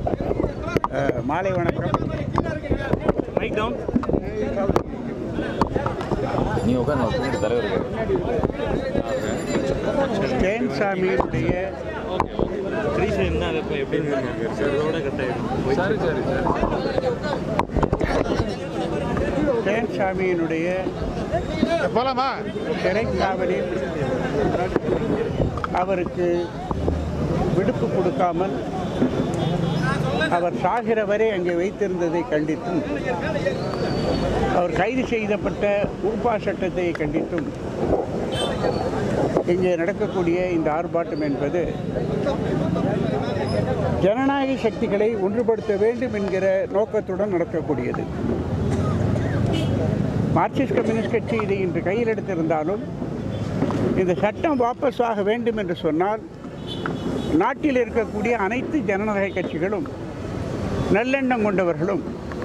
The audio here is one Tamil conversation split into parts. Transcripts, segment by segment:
அஹ், மாலை வணக்கம் மைக் டவுன் நீ உட்காந்து பின்னாடி தலைவர் இருக்காரு ஜெயன்சாமியினுடைய த்ரீ சைடு தான் இப்போ எப்படி ரோட கட் ஆகிடும் சரி சரி சரி ஜெயன்சாமியினுடைய போலாமா சிறைக்காவலில் அவருக்கு விடுப்பு கொடுக்காமல் அவர் சாகிற வரை அங்கே வைத்திருந்ததை கண்டித்தும் அவர் கைது செய்யப்பட்ட ஊப்பா சட்டத்தை கண்டித்தும் இங்கே நடக்கக்கூடிய இந்த ஆர்ப்பாட்டம் என்பது ஜனநாயக சக்திகளை ஒன்றுபடுத்த வேண்டும் என்கிற நோக்கத்துடன் நடக்கக்கூடியது மார்க்சிஸ்ட் கம்யூனிஸ்ட் கட்சி இதை இன்று கையில் எடுத்திருந்தாலும் இந்த சட்டம் வாபஸ் ஆக வேண்டும் என்று சொன்னால் நாட்டில் இருக்கக்கூடிய அனைத்து ஜனநாயக கட்சிகளும் நல்லெண்ணம் கொண்டவர்களும்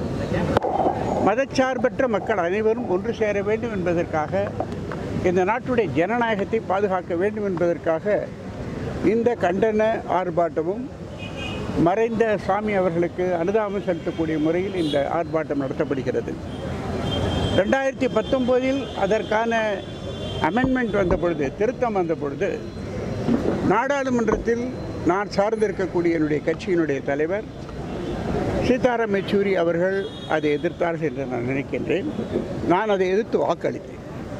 மதச்சார்பற்ற மக்கள் அனைவரும் ஒன்று சேர வேண்டும் என்பதற்காக இந்த நாட்டுடைய ஜனநாயகத்தை பாதுகாக்க வேண்டும் என்பதற்காக இந்த கண்டன ஆர்ப்பாட்டமும் மறைந்த சுவாமி அவர்களுக்கு அனுதாபம் செலுத்தக்கூடிய முறையில் இந்த ஆர்ப்பாட்டம் நடத்தப்படுகிறது ரெண்டாயிரத்தி பத்தொம்போதில் அதற்கான அமெண்ட்மெண்ட் வந்த பொழுது திருத்தம் வந்த பொழுது நாடாளுமன்றத்தில் நான் சார்ந்திருக்கக்கூடிய என்னுடைய கட்சியினுடைய தலைவர் சீதாராம் யெச்சூரி அவர்கள் அதை எதிர்த்தார்கள் என்று நான் நினைக்கின்றேன் நான் அதை எதிர்த்து வாக்களித்தேன்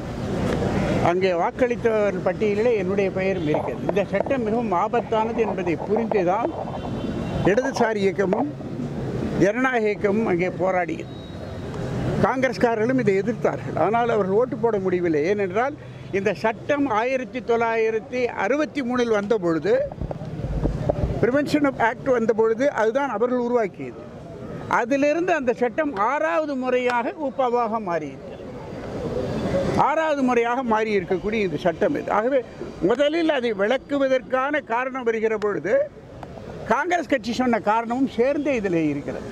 அங்கே வாக்களித்தவர் பட்டியலிலே என்னுடைய பெயரும் இருக்கிறது இந்த சட்டம் மிகவும் ஆபத்தானது என்பதை புரிந்துதான் இடதுசாரி இயக்கமும் ஜனநாயக இயக்கமும் அங்கே போராடியது காங்கிரஸ்காரர்களும் இதை எதிர்த்தார்கள் ஆனால் அவர்கள் ஓட்டு போட முடியவில்லை ஏனென்றால் இந்த சட்டம் ஆயிரத்தி தொள்ளாயிரத்தி அறுபத்தி மூணில் வந்த பொழுது ப்ரிவென்ஷன் ஆஃப் ஆக்ட் வந்த பொழுது அதுதான் அவர்கள் உருவாக்கியது அதிலிருந்து அந்த சட்டம் ஆறாவது முறையாக உப்பாவாக மாறியது ஆறாவது முறையாக மாறி இருக்கக்கூடிய இந்த சட்டம் இது ஆகவே முதலில் அதை விளக்குவதற்கான காரணம் வருகிற பொழுது காங்கிரஸ் கட்சி சொன்ன காரணமும் சேர்ந்தே இதில் இருக்கிறது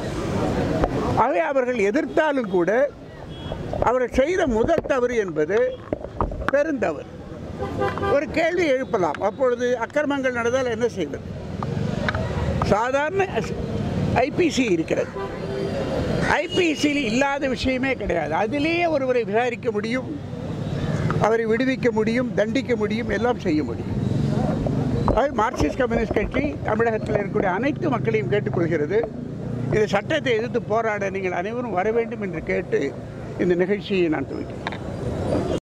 ஆகவே அவர்கள் எதிர்த்தாலும் கூட அவர்கள் செய்த முதல் தவறு என்பது பெருந்தவறு ஒரு கேள்வி எழுப்பலாம் அப்பொழுது அக்கிரமங்கள் நடந்தால் என்ன செய்வது சாதாரண ஐபிசி இருக்கிறது ஐபிசியில் இல்லாத விஷயமே கிடையாது அதிலேயே ஒருவரை விசாரிக்க முடியும் அவரை விடுவிக்க முடியும் தண்டிக்க முடியும் எல்லாம் செய்ய முடியும் அது மார்க்சிஸ்ட் கம்யூனிஸ்ட் கட்சி தமிழகத்தில் இருக்கக்கூடிய அனைத்து மக்களையும் கேட்டுக்கொள்கிறது இந்த சட்டத்தை எதிர்த்து போராட நீங்கள் அனைவரும் வர வேண்டும் என்று கேட்டு இந்த நிகழ்ச்சியை நான் துவக்கிறேன்